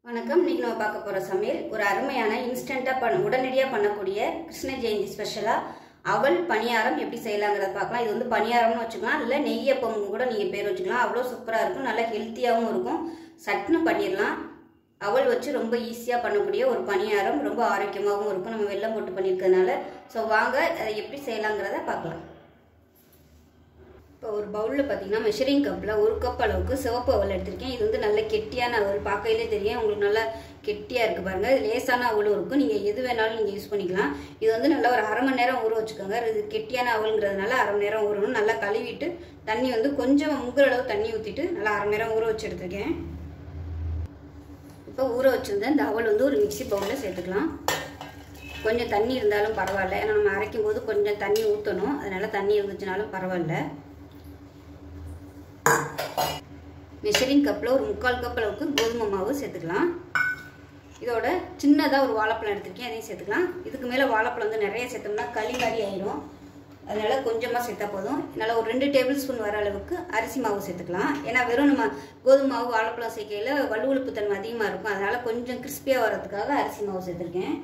வணக்கம் இன்னைக்கு நம்ம பார்க்க போகிற சமையல் ஒரு அருமையான இன்ஸ்டண்ட்டாக பண்ண உடனடியாக பண்ணக்கூடிய கிருஷ்ண ஜெயந்தி ஸ்பெஷலாக அவல் பணியாரம் எப்படி செய்யலாங்கிறத பார்க்கலாம் இது வந்து பணியாரம்னு வச்சுக்கலாம் இல்லை நெய்யப்பம் கூட நீங்கள் பேர் வச்சுக்கலாம் அவ்வளோ சூப்பராக இருக்கும் நல்லா ஹெல்த்தியாகவும் இருக்கும் சட்னு பண்ணிடலாம் அவல் வச்சு ரொம்ப ஈஸியாக பண்ணக்கூடிய ஒரு பணியாரம் ரொம்ப ஆரோக்கியமாகவும் இருக்கும் நம்ம வெல்லம் போட்டு பண்ணியிருக்கிறதுனால ஸோ வாங்க அதை எப்படி செய்யலாங்கிறத பார்க்கலாம் இப்போ ஒரு பவுலில் பார்த்தீங்கன்னா மெஷரிங் கப்பில் ஒரு கப் அளவுக்கு சிவப்பு அவல் எடுத்திருக்கேன் இது வந்து நல்ல கெட்டியான அவல் பார்க்கையிலே தெரியும் உங்களுக்கு நல்லா கெட்டியாக இருக்குது பாருங்கள் இது லேசான அவலும் இருக்கும் நீங்கள் எது வேணாலும் நீங்கள் யூஸ் பண்ணிக்கலாம் இது வந்து நல்லா ஒரு அரை மணி நேரம் ஊற வச்சுக்கோங்க இது கெட்டியான அவலுங்கிறதுனால அரை மணி நேரம் ஊறணும் நல்லா கழுவிட்டு தண்ணி வந்து கொஞ்சம் முங்குற அளவு தண்ணி ஊற்றிட்டு நல்லா அரை மணி நேரம் ஊற வச்சு எடுத்திருக்கேன் இப்போ ஊற வச்சுருந்தேன் இந்த அவல் வந்து ஒரு மிக்சி பவுலில் சேர்த்துக்கலாம் கொஞ்சம் தண்ணி இருந்தாலும் பரவாயில்ல ஏன்னா நம்ம அரைக்கும் போது கொஞ்சம் தண்ணி ஊற்றணும் அதனால் தண்ணி இருந்துச்சுனாலும் பரவாயில்ல மெஷரிங் கப்பில் ஒரு முக்கால் கப் அளவுக்கு கோதுமை மாவு சேர்த்துக்கலாம் இதோட சின்னதாக ஒரு வாழைப்பழம் எடுத்திருக்கேன் அதையும் சேர்த்துக்கலாம் இதுக்கு மேலே வாழைப்பழம் வந்து நிறைய சேர்த்தோம்னா களி மாதிரி ஆயிரும் அதனால் கொஞ்சமாக சேர்த்தா போதும் என்னால் ஒரு ரெண்டு டேபிள் ஸ்பூன் வர அளவுக்கு அரிசி மாவு சேர்த்துக்கலாம் ஏன்னா வெறும் நம்ம கோதுமை மாவு வாழைப்பழம் சேர்க்கையில் வலுவழுப்பு தன்மை அதிகமாக இருக்கும் அதனால் கொஞ்சம் கிறிஸ்பியாக வர்றதுக்காக அரிசி மாவு சேர்த்துருக்கேன்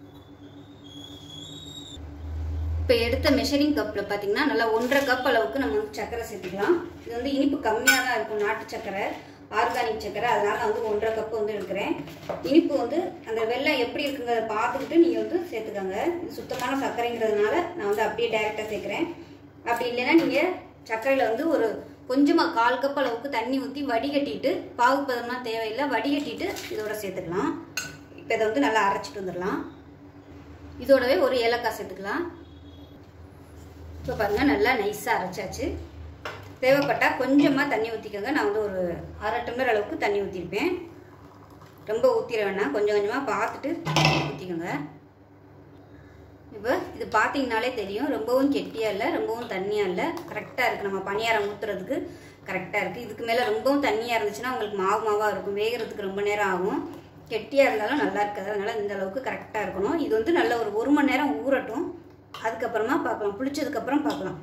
இப்போ எடுத்த மெஷரிங் கப்பில் பார்த்தீங்கன்னா நல்லா ஒன்றரை கப் அளவுக்கு நம்ம வந்து சர்க்கரை சேர்த்துக்கலாம் இது வந்து இனிப்பு கம்மியாக தான் இருக்கும் நாட்டு சர்க்கரை ஆர்கானிக் சர்க்கரை அதனால் நான் வந்து ஒன்றரை கப்பு வந்து எடுக்கிறேன் இனிப்பு வந்து அந்த வெள்ளம் எப்படி இருக்குங்கிறத பார்த்துக்கிட்டு நீங்கள் வந்து சேர்த்துக்கோங்க இது சுத்தமான சர்க்கரைங்கிறதுனால நான் வந்து அப்படியே டைரெக்டாக சேர்க்குறேன் அப்படி இல்லைன்னா நீங்கள் சர்க்கரையில் வந்து ஒரு கொஞ்சமாக கால் கப் அளவுக்கு தண்ணி ஊற்றி வடிகட்டிட்டு பாகுப்பதம்லாம் தேவையில்லை வடிகட்டிட்டு இதோட சேர்த்துக்கலாம் இப்போ இதை வந்து நல்லா அரைச்சிட்டு வந்துடலாம் இதோடவே ஒரு ஏலக்காய் சேர்த்துக்கலாம் இப்போ பாருங்கள் நல்லா நைஸாக அரைச்சாச்சு தேவைப்பட்டால் கொஞ்சமாக தண்ணி ஊற்றிக்கோங்க நான் வந்து ஒரு அரை டம்ளர் அளவுக்கு தண்ணி ஊற்றிருப்பேன் ரொம்ப ஊற்றிட வேணாம் கொஞ்சம் கொஞ்சமாக பார்த்துட்டு ஊற்றிக்கோங்க இப்போ இது பார்த்தீங்கனாலே தெரியும் ரொம்பவும் கெட்டியாக இல்லை ரொம்பவும் தண்ணியாக இல்லை கரெக்டாக இருக்குது நம்ம பணியாரம் ஊற்றுறதுக்கு கரெக்டாக இருக்குது இதுக்கு மேலே ரொம்பவும் தண்ணியாக இருந்துச்சுன்னா உங்களுக்கு மாவு மாவாக இருக்கும் வேகிறதுக்கு ரொம்ப நேரம் ஆகும் கெட்டியாக இருந்தாலும் நல்லா இருக்காது அதனால் இந்த அளவுக்கு கரெக்டாக இருக்கணும் இது வந்து நல்ல ஒரு ஒரு மணி நேரம் ஊறட்டும் அதுக்கப்புறமா பார்க்கலாம் புளிச்சதுக்கப்புறம் பார்க்கலாம்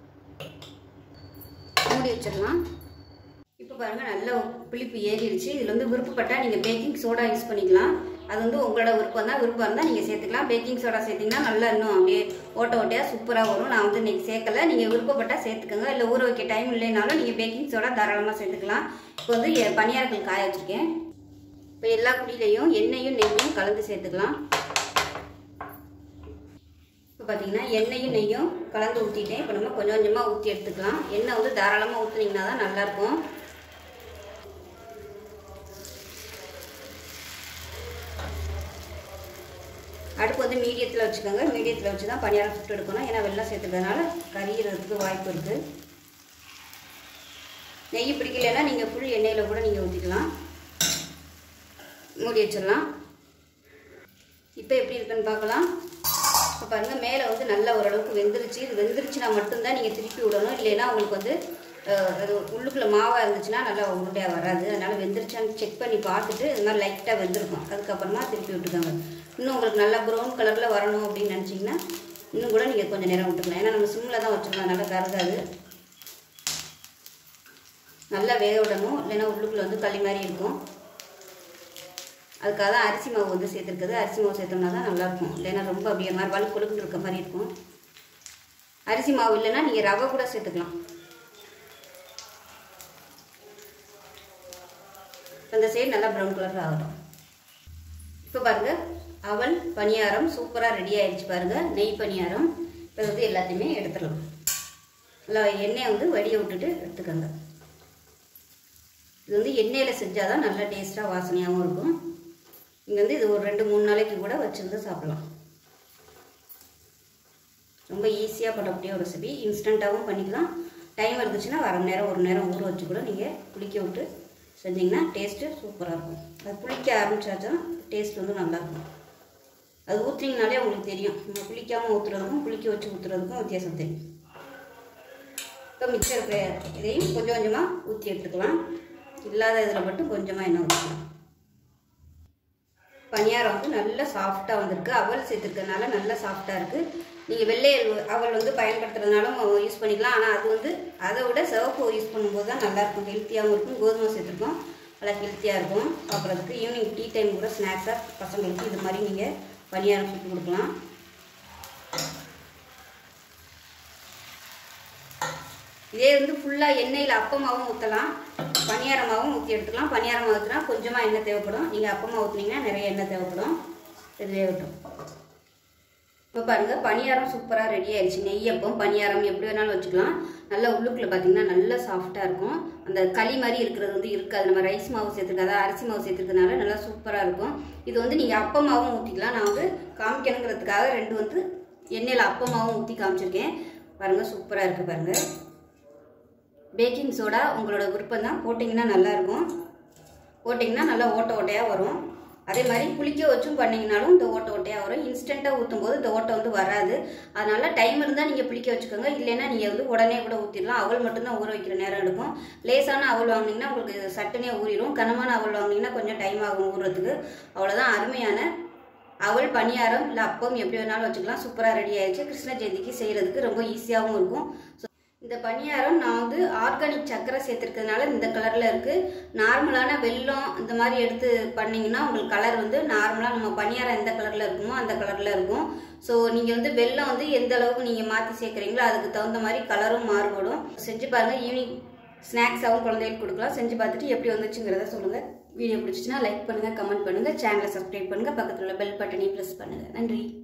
மூடி வச்சிடலாம் இப்போ பாருங்கள் நல்ல புளிப்பு ஏறிடுச்சு இதில் வந்து விருப்பப்பட்டால் நீங்கள் பேக்கிங் சோடா யூஸ் பண்ணிக்கலாம் அது வந்து உங்களோட விருப்பம் தான் விருப்பம் இருந்தால் நீங்கள் சேர்த்துக்கலாம் பேக்கிங் சோடா சேர்த்திங்கன்னா நல்லா இன்னும் அப்படியே ஓட்ட ஓட்டையாக சூப்பராக வரும் நான் வந்து இன்றைக்கி சேர்க்கல நீங்கள் விருப்பப்பட்டால் சேர்த்துக்கோங்க இல்லை ஊற வைக்க டைம் இல்லைனாலும் நீங்கள் பேக்கிங் சோடா தாராளமாக சேர்த்துக்கலாம் இப்போ வந்து பணியாரங்கள் காய வச்சுருக்கேன் இப்போ எல்லா குடியிலையும் எண்ணெயும் நெய்யும் கலந்து சேர்த்துக்கலாம் இப்போ பார்த்தீங்கன்னா எண்ணெயும் நெய்யும் கலந்து ஊற்றிட்டேன் இப்போ நம்ம கொஞ்சம் கொஞ்சமாக ஊற்றி எடுத்துக்கலாம் எண்ணெய் வந்து தாராளமாக ஊற்றுனீங்கன்னா தான் நல்லாயிருக்கும் அடுப்பு வந்து மீடியத்தில் வச்சுக்கோங்க மீடியத்தில் வச்சு தான் பணியாரம் சுட்டு எடுக்கணும் ஏன்னா வெள்ளம் சேர்த்துக்கிறதுனால கரிகிறதுக்கு வாய்ப்பு இருக்குது நெய் பிடிக்கலைன்னா நீங்கள் ஃபுல் எண்ணெயில் கூட நீங்கள் ஊற்றிக்கலாம் மூடி வச்சிடலாம் இப்போ எப்படி இருக்குன்னு பார்க்கலாம் இப்போ பாருங்கள் மேலே வந்து நல்லா ஓரளவுக்கு வெந்துருச்சு இது வெந்துருச்சுன்னா மட்டும்தான் நீங்கள் திருப்பி விடணும் இல்லைன்னா உங்களுக்கு வந்து அது உள்ளுக்குள்ளே மாவாக இருந்துச்சுன்னா நல்லா உருண்டையாக வராது அதனால் வெந்துருச்சான்னு செக் பண்ணி பார்த்துட்டு இது மாதிரி லைட்டாக வெந்திருக்கும் அதுக்கப்புறமா திருப்பி விட்டுக்கோங்க இன்னும் உங்களுக்கு நல்லா ப்ரௌன் கலரில் வரணும் அப்படின்னு நினச்சிங்கன்னா இன்னும் கூட நீங்கள் கொஞ்சம் நேரம் விட்டுக்கலாம் ஏன்னா நம்ம சிம்மில் தான் வச்சுருக்கோம் அதனால் கருகாது நல்லா வேக விடணும் இல்லைன்னா உள்ளுக்குள்ளே வந்து களி மாதிரி இருக்கும் அதுக்காக தான் அரிசி மாவு வந்து சேர்த்துருக்குது அரிசி மாவு சேர்த்தோம்னா தான் நல்லாயிருக்கும் இல்லைன்னா ரொம்ப அப்படியே மாதிரி வலு கொழுக்குன்னு இருக்க மாதிரி இருக்கும் அரிசி மாவு இல்லைன்னா நீங்கள் ரவை கூட சேர்த்துக்கலாம் அந்த சைடு நல்லா ப்ரௌன் கலரில் ஆகட்டும் இப்போ பாருங்கள் அவல் பணியாரம் சூப்பராக ரெடி ஆயிடுச்சு பாருங்கள் நெய் பணியாரம் இப்போ வந்து எல்லாத்தையுமே எடுத்துடலாம் நல்லா எண்ணெயை வந்து வடிய விட்டுட்டு எடுத்துக்கோங்க இது வந்து எண்ணெயில் செஞ்சால் தான் நல்லா டேஸ்ட்டாக வாசனையாகவும் இருக்கும் இங்கே வந்து இது ஒரு ரெண்டு மூணு நாளைக்கு கூட வச்சுருந்து சாப்பிடலாம் ரொம்ப ஈஸியாக பண்ணக்கூடிய ஒரு ரெசிபி இன்ஸ்டண்ட்டாகவும் பண்ணிக்கலாம் டைம் இருந்துச்சுன்னா அரை மணி நேரம் ஒரு நேரம் ஊற வச்சு கூட நீங்கள் குளிக்க விட்டு செஞ்சிங்கன்னா டேஸ்ட்டு சூப்பராக இருக்கும் அது புளிக்க ஆரம்பிச்சாச்சும் டேஸ்ட் வந்து நல்லாயிருக்கும் அது ஊற்றுனீங்கனாலே உங்களுக்கு தெரியும் நம்ம குளிக்காமல் ஊற்றுறதுக்கும் குளிக்க வச்சு ஊற்றுறதுக்கும் வித்தியாசம் தெரியும் இப்போ மிச்சம் இருக்கிற இதையும் கொஞ்சம் கொஞ்சமாக ஊற்றி எடுத்துக்கலாம் இல்லாத இதில் மட்டும் கொஞ்சமாக எண்ணெய் ஊற்றிக்கலாம் பணியாரம் வந்து நல்லா சாஃப்டாக வந்திருக்கு அவல் சேர்த்துருக்கறனால நல்லா சாஃப்டாக இருக்குது நீங்கள் வெள்ளை அவல் வந்து பயன்படுத்துறதுனாலும் யூஸ் பண்ணிக்கலாம் ஆனால் அது வந்து அதை விட சிவப்பு யூஸ் பண்ணும்போது தான் நல்லாயிருக்கும் ஹெல்த்தியாகவும் இருக்கும் கோதுமை சேர்த்துருக்கோம் நல்லா ஹெல்த்தியாக இருக்கும் சாப்பிட்றதுக்கு ஈவினிங் டீ டைம் கூட ஸ்நாக்ஸாக பசங்களுக்கு இது மாதிரி நீங்கள் பணியாரம் சுட்டு கொடுக்கலாம் இதே வந்து ஃபுல்லாக எண்ணெயில் அப்பமாவும் ஊற்றலாம் பணியாரமாகவும் ஊற்றி எடுத்துக்கலாம் பணியாரம் ஊற்றினா கொஞ்சமாக எண்ணெய் தேவைப்படும் நீங்கள் அப்பமா ஊற்றுனீங்கன்னா நிறைய எண்ணெய் தேவைப்படும் இதுவே விட்டும் இப்போ பாருங்கள் பணியாரம் சூப்பராக ரெடி ஆயிடுச்சு நெய்யப்பம் பணியாரம் எப்படி வேணாலும் வச்சுக்கலாம் நல்லா உள்ளுக்குள்ள பார்த்தீங்கன்னா நல்லா சாஃப்டாக இருக்கும் அந்த களி மாதிரி இருக்கிறது வந்து இருக்காது நம்ம ரைஸ் மாவு சேர்த்துருக்காத அரிசி மாவு சேர்த்துருக்கனால நல்லா சூப்பராக இருக்கும் இது வந்து நீங்கள் அப்பமாவும் ஊற்றிக்கலாம் நான் வந்து காமிக்கணுங்கிறதுக்காக ரெண்டு வந்து எண்ணெயில் அப்பமாவும் ஊற்றி காமிச்சிருக்கேன் பாருங்கள் சூப்பராக இருக்குது பாருங்கள் பேக்கிங் சோடா உங்களோட விருப்பம் தான் போட்டிங்கன்னா நல்லாயிருக்கும் போட்டிங்கன்னா நல்லா ஓட்ட ஓட்டையாக வரும் அதே மாதிரி புளிக்க வச்சும் பண்ணிங்கனாலும் இந்த ஓட்ட ஓட்டையாக வரும் இன்ஸ்டண்ட்டாக ஊற்றும் போது இந்த ஓட்டை வந்து வராது அதனால் டைம் இருந்தால் நீங்கள் புளிக்க வச்சுக்கோங்க இல்லைன்னா நீங்கள் வந்து உடனே கூட ஊற்றிடலாம் அவல் மட்டும்தான் ஊற வைக்கிற நேரம் எடுக்கும் லேசான அவல் வாங்கினீங்கன்னா உங்களுக்கு சட்டுனே ஊறிடும் கனமான அவல் வாங்கினீங்கன்னா கொஞ்சம் டைம் ஆகும் ஊறுறதுக்கு அவ்வளோதான் அருமையான அவல் பணியாரம் இல்லை அப்பம் எப்படி வேணாலும் வச்சுக்கலாம் சூப்பராக ரெடி ஆயிடுச்சு கிருஷ்ண ஜெயந்திக்கு செய்கிறதுக்கு ரொம்ப ஈஸியாகவும் இருக்கும் ஸோ இந்த பணியாரம் நான் வந்து ஆர்கானிக் சர்க்கரை சேர்த்துருக்கிறதுனால இந்த கலரில் இருக்குது நார்மலான வெல்லம் இந்த மாதிரி எடுத்து பண்ணிங்கன்னா உங்களுக்கு கலர் வந்து நார்மலாக நம்ம பணியாரம் எந்த கலரில் இருக்குமோ அந்த கலரில் இருக்கும் ஸோ நீங்கள் வந்து வெல்லம் வந்து எந்த அளவுக்கு நீங்கள் மாற்றி சேர்க்குறீங்களோ அதுக்கு தகுந்த மாதிரி கலரும் மாறுபடும் செஞ்சு பாருங்கள் ஈவினிங் ஸ்நாக்ஸாகவும் குழந்தைகளுக்கு கொடுக்கலாம் செஞ்சு பார்த்துட்டு எப்படி வந்துச்சுங்கிறத சொல்லுங்கள் வீடியோ பிடிச்சிச்சுன்னா லைக் பண்ணுங்கள் கமெண்ட் பண்ணுங்கள் சேனலை சப்ஸ்கிரைப் பண்ணுங்கள் பக்கத்தில் உள்ள பெல் பட்டனையும் ப்ரெஸ் பண்ணுங்கள் நன்றி